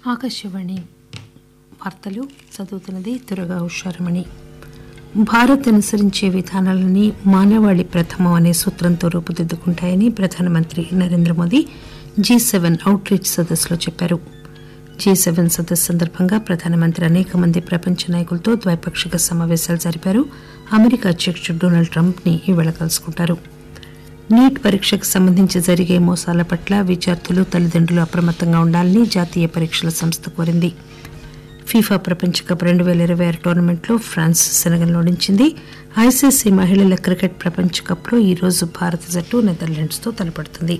ఆకాశవాణి వార్తలు చదువుతున్నది దురగా ఉషారమణి భారత్ అనుసరించే విధానాలన్నీ మానవాళి ప్రథమం అనే సూత్రంతో రూపుదిద్దుకుంటాయని ప్రధానమంత్రి Narendra Modi G seven outreach సదస్సులో చెప్పారు జీ సెవెన్ సదస్సు సందర్భంగా ప్రధానమంత్రి అనేక మంది ప్రపంచ నాయకులతో ద్వైపాక్షిక సమావేశాలు జరిపారు అమెరికా అధ్యకుడు డొనాల్డ్ ట్రంప్ ని ఈవేళ కలుసుకుంటారు నీట్ పరీక్షకు సంబంధించి జరిగే మోసాల పట్ల విద్యార్థులు తల్లిదండ్రులు అప్రమత్తంగా ఉండాలని జాతీయ పరీక్షల సంస్థ కోరింది ఫీఫా ప్రపంచ కప్ రెండు పేల ఇరవై ఆరు టోర్నమెంట్లో ఫ్రాన్స్ సెనగల్ ఓడించింది ఐసీసీ మహిళల క్రికెట్ ప్రపంచ కప్లో ఈరోజు భారత జట్టు నెదర్లాండ్స్తో తలపడుతుంది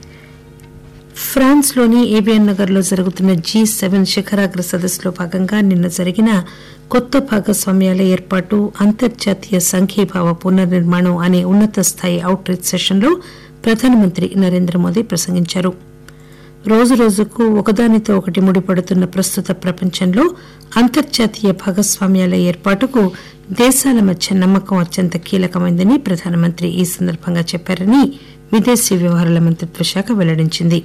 ఫ్రాన్స్ లోని ఏబియన్ నగర్ లో జరుగుతున్న జీ సెవెన్ శిఖరాగ్ర సదస్సులో భాగంగా నిన్న జరిగిన కొత్త భాగస్వామ్యాల ఏర్పాటు అంతర్జాతీయ సంఘీభావ పునర్నిర్మాణం అనే ఉన్నత స్థాయి అవుట్ రీచ్ సెషన్ లో ప్రధానమంత్రి నరేంద్ర మోదీ ప్రసంగించారు రోజు రోజుకు ఒకదానితో ఒకటి ముడిపడుతున్న ప్రస్తుత ప్రపంచంలో అంతర్జాతీయ భాగస్వామ్యాల ఏర్పాటుకు దేశాల మధ్య నమ్మకం అత్యంత కీలకమైందని ప్రధానమంత్రి ఈ సందర్భంగా చెప్పారని విదేశీ వ్యవహారాల మంత్రిత్వ శాఖ వెల్లడించింది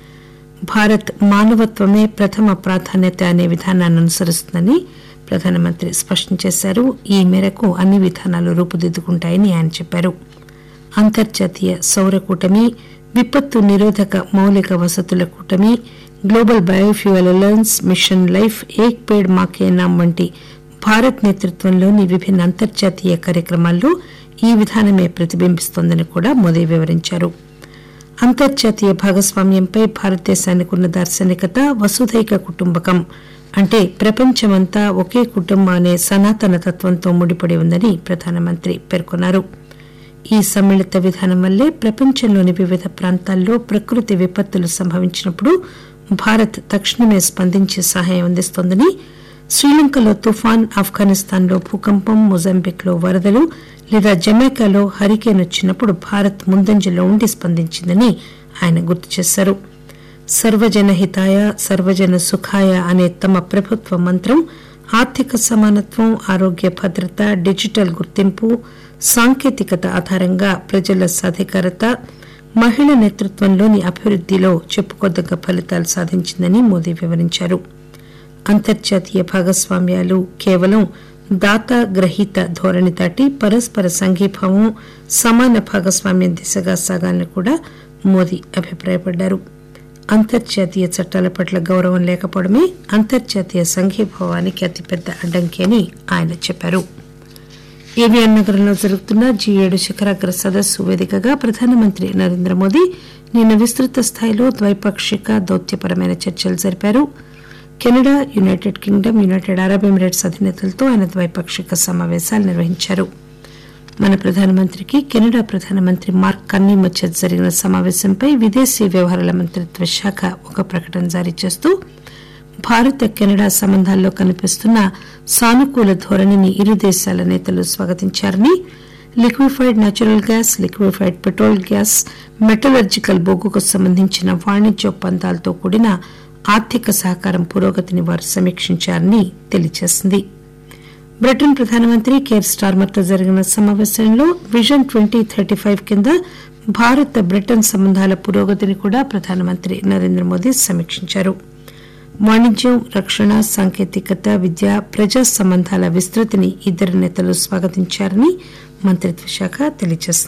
భారత్ మానవత్వమే ప్రథమ ప్రాధాన్యత అనే విధానాన్ని అనుసరిస్తుందని ప్రధానమంత్రి స్పష్టం చేశారు ఈ మేరకు అన్ని విధానాలు రూపుదిద్దుకుంటాయని ఆయన చెప్పారు అంతర్జాతీయ సౌర కూటమి విపత్తు నిరోధక మౌలిక వసతుల కూటమి global biofuel alliance mission life ఏక్ పేడ్ మాకే నామ్ వంటి భారత్ నేతృత్వంలోని విభిన్న అంతర్జాతీయ కార్యక్రమాల్లో ఈ విధానమే ప్రతిబింబిస్తోందని కూడా మోదీ వివరించారు అంతర్జాతీయ భాగస్వామ్యంపై భారతదేశానికి ఉన్న దార్శనికత వసుధైక కుటుంబకం అంటే ప్రపంచమంతా ఒకే కుటుంబం అనే సనాతన తత్వంతో ముడిపడి ఉందని ప్రధానమంత్రి పేర్కొన్నారు ఈ సమ్మిళిత విధానం వల్లే ప్రపంచంలోని వివిధ ప్రాంతాల్లో ప్రకృతి విపత్తులు సంభవించినప్పుడు భారత్ తక్షణమే స్పందించి సహాయం అందిస్తోందని శ్రీలంకలో తుఫాన్ ఆఫ్ఘనిస్తాన్లో భూకంపం మొజాంబిక్లో వరదలు లేదా జమైకాలో హరికేన్ వచ్చినప్పుడు భారత్ ముందంజలో ఉండి స్పందించిందని ఆయన గుర్తు చేశారు సర్వజన హితాయ సర్వజన సుఖాయ అనే తమ ప్రభుత్వ మంత్రం ఆర్థిక సమానత్వం ఆరోగ్య భద్రత డిజిటల్ గుర్తింపు సాంకేతికత ఆధారంగా ప్రజల సాధికారత మహిళ నేతృత్వంలోని అభివృద్దిలో చెప్పుకోదగ్గ ఫలితాలు సాధించిందని మోదీ వివరించారు అంతర్జాతీయ భాగస్వామ్యాలు కేవలం దాత గ్రహీత ధోరణి దాటి పరస్పర సంఘీభావం సమాన భాగస్వామ్యం దిశగా సాగాలని కూడా మోదీ అభిప్రాయపడ్డారు అంతర్జాతీయ చట్టాల పట్ల గౌరవం లేకపోవడమే అంతర్జాతీయ సంఘీభావానికి అతిపెద్ద అడ్డంకి అని ఆయన చెప్పారు ఏవియన్ నగరంలో జరుగుతున్న జీ ఏడు శిఖరాగ్ర సదస్సు వేదికగా ప్రధానమంత్రి నరేంద్ర మోదీ నిన్న విస్తృత స్థాయిలో ద్వైపాక్షిక దౌత్యపరమైన చర్చలు జరిపారు Canada United Kingdom United Arab Emirates అధినేతలతో ఆయన ద్వైపాక్షిక సమావేశాలు నిర్వహించారు మన ప్రధానమంత్రికి కెనడా ప్రధానమంత్రి మార్క్ కన్నీ మధ్య జరిగిన సమావేశంపై విదేశీ వ్యవహారాల మంత్రిత్వ శాఖ ఒక ప్రకటన జారీ చేస్తూ భారత కెనడా సంబంధాల్లో కనిపిస్తున్న సానుకూల ధోరణిని ఇరు దేశాల నేతలు స్వాగతించారని liquefied natural gas liquefied petrol gas metallurgical బొగ్గుకు సంబంధించిన వాణిజ్య ఒప్పందాలతో కూడిన ఆర్థిక సహకారం పురోగతిని వారు సమీక్షించారని తెలియజేసింది బ్రిటన్ ప్రధానమంత్రి కేర్ స్టార్మర్తో జరిగిన సమావేశంలో విజన్ ట్వంటీ థర్టీ ఫైవ్ కింద భారత్ బ్రిటన్ సంబంధాల పురోగతిని కూడా ప్రధానమంత్రి నరేంద్ర మోదీ సమీక్షించారు వాణిజ్యం రక్షణ సాంకేతికత విద్య ప్రజా సంబంధాల విస్తృతిని ఇద్దరు నేతలు స్వాగతించారని మంత్రిత్వ శాఖ తెలియజేసింది